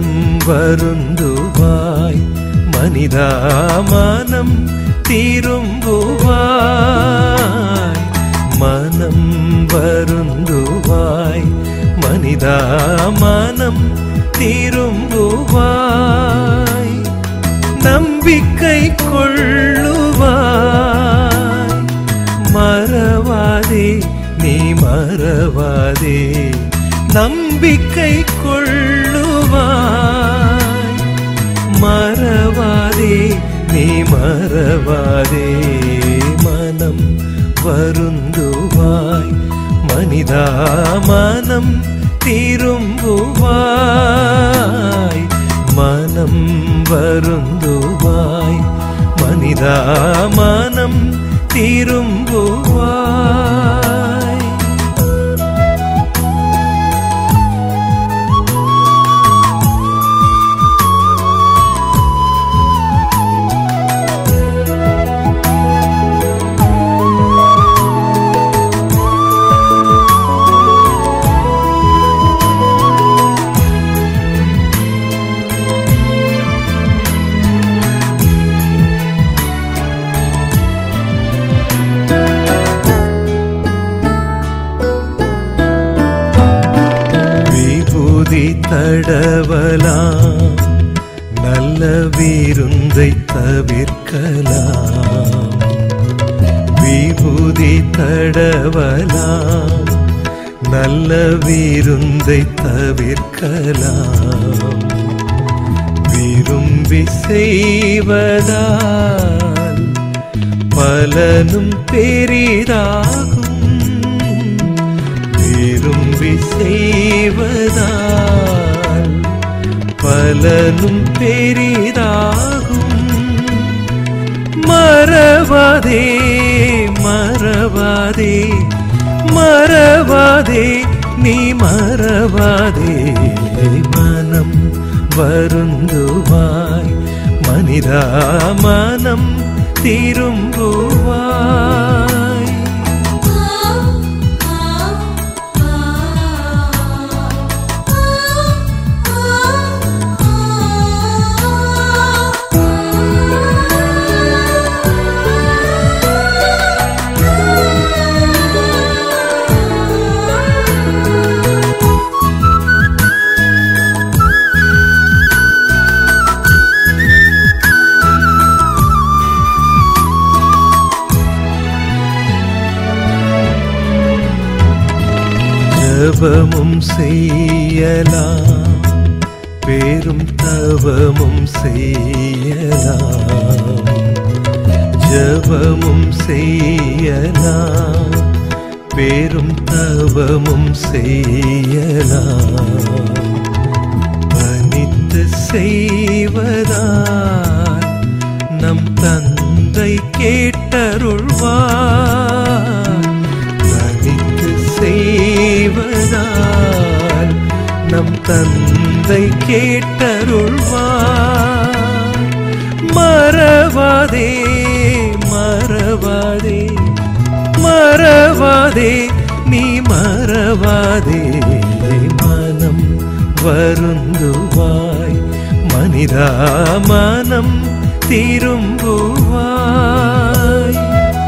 வருந்துவாய் மனிதா மனம் திரும்புவாய் மனம் வருந்துவாய் மனிதா மனம் திரும்புவாய் நம்பிக்கை கொள்ளுவாய் மறவாதே நீ மறவாதே நம்பிக்கை கொள்ளுவாய் மறவாதே நீ மறவாதே மனம் வருந்துவாய் மனிதா மனம் திரும்புவாய் மனம் வருந்துவாய் மனிதா மனம் திரும்புவாய் விபூதி தடவலாம் நல்ல விருந்தை தவிர்க்கலாம் விபூதி தடவலாம் நல்ல விருந்தை தவிர்க்கலாம் விரும்பி செய்வதால் பலனும் பெரிதாகும் விரும்பி செய்வதால் பலனும் பெரிதாகும் மறவாதே மறவாதே மறவாதே நீ மறவாதே மனம் வருந்துவாய் மனிதா மனம் திரும்புவாய் ஜபமும் செய்யலாம் பேரும் தவமும் செய்யலாம் ஜபமும் செய்யலாம் பேரும் தவமும் செய்யலாம் பணித்து செய்வதால் நம் தந்தை கேட்டருள்வார் தனித்து செய்வதால் நம் தந்தை கேட்டருள்வார் மறவாதே மறவாதே மறவாதே நீ மறவாதே மனம் வருந்துவாய் மனிதா மனம் திரும்புவாய்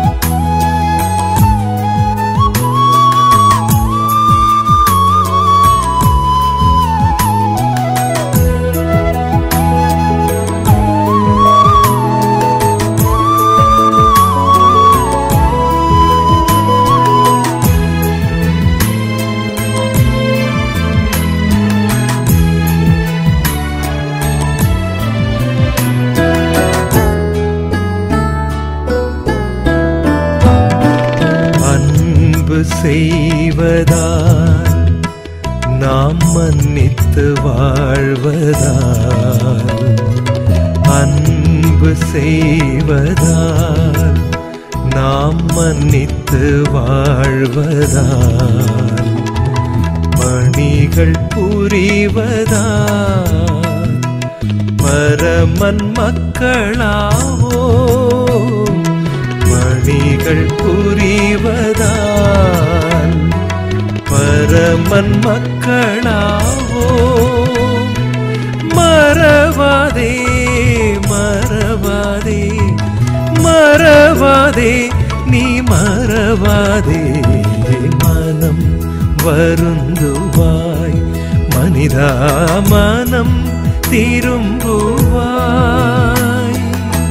அன்பு செய்வதால் நாம் மன்னித்து வாழ்வதால் அன்பு செய்வதால் நாம் மன்னித்து வாழ்வதால் பணிகள் புரிவதால் பரமன் மக்களாவோ மணிகள் புரிவதால் பரமன் மக்களாவோ மறவாதே நீ மறவாதே மனம் வருந்துவாய் மனிதா மனம் திரும்புவாய்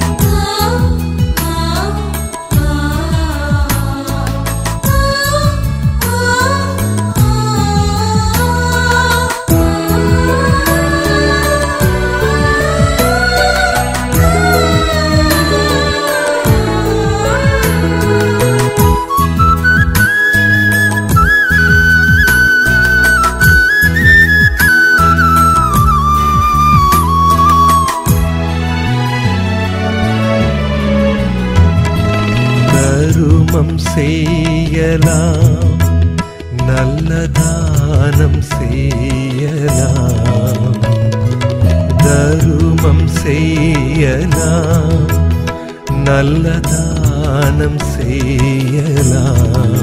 தருமம் செய்யலாம் நல்ல தானம் செய்யலாம் தருமம் செய்யலாம் நல்ல தானம் செய்யலாம்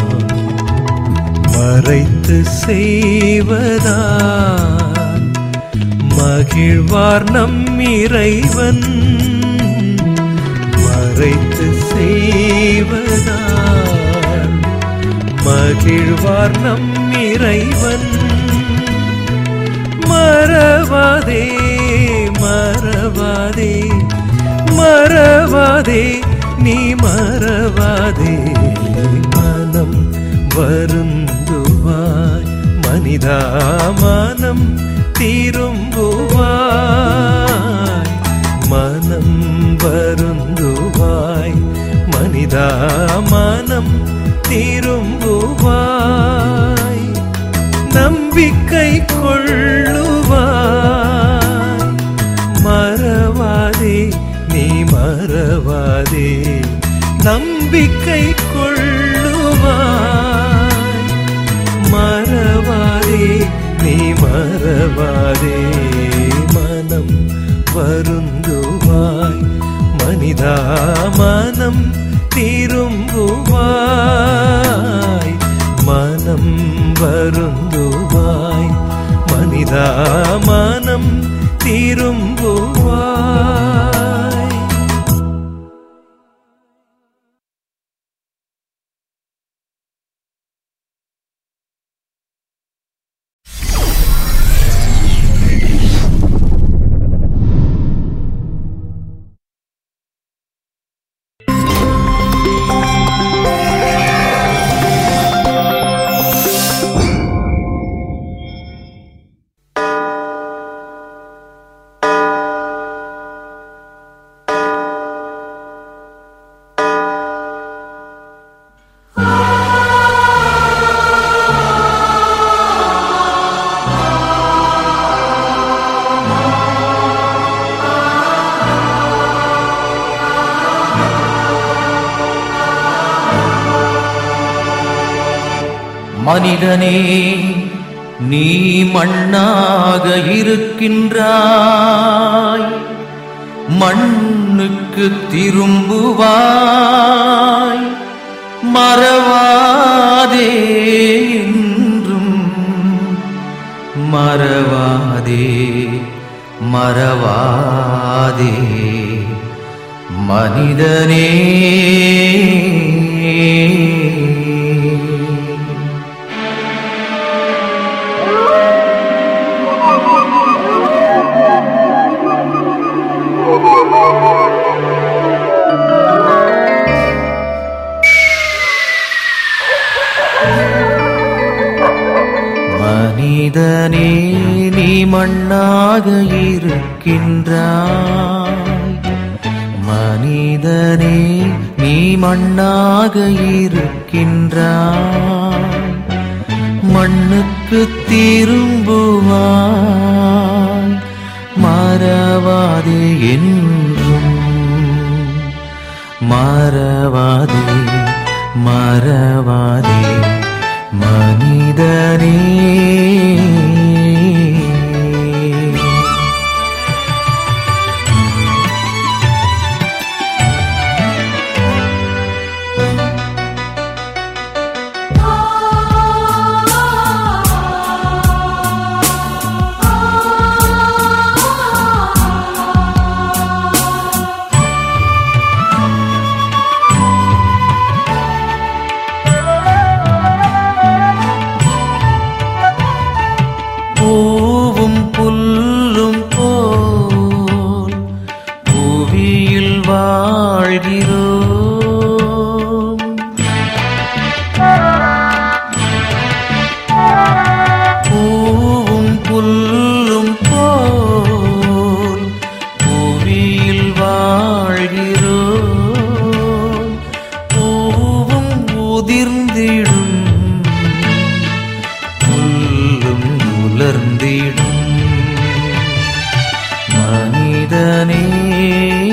மறைத்து செய்வதா மகிழ்வார் நம் இறைவன் மறைத்து செய்வதால் மகிழ்வார் நம் இறைவன் மறவாதே மறவாதே மறவாதே நீ மறவாதே மனம் வருந்துவாய் மனிதா மனம் திரும்புவாய் மனம் வருந்துவாய் மனிதா மனம் திரும்புவாய் நம்பிக்கை கொள்ளுவாய் மறவாதே நீ மறவாதே நம்பிக்கை கொள்ளுவாய் மறவாதே நீ மறவாதே மனம் வருந்துவாய் மனிதா மனம் திரும்புவாய் மனம் வருந்துவாய் மனிதா மனம் திரும்புவாய் மனிதனே நீ மண்ணாக இருக்கின்றாய் மண்ணுக்கு திரும்புவாய் மறவாதே என்றும் மறவாதே மறவாதே மனிதனே மனிதனே நீ மண்ணாக இருக்கின்றாய் மனிதனே நீ மண்ணாக இருக்கின்றாய் மண்ணுக்கு திரும்புவாய் மறவாதே என்றும் மறவாதே மறவாதே மனிதனே மலர்ந்திடும் மனிதனே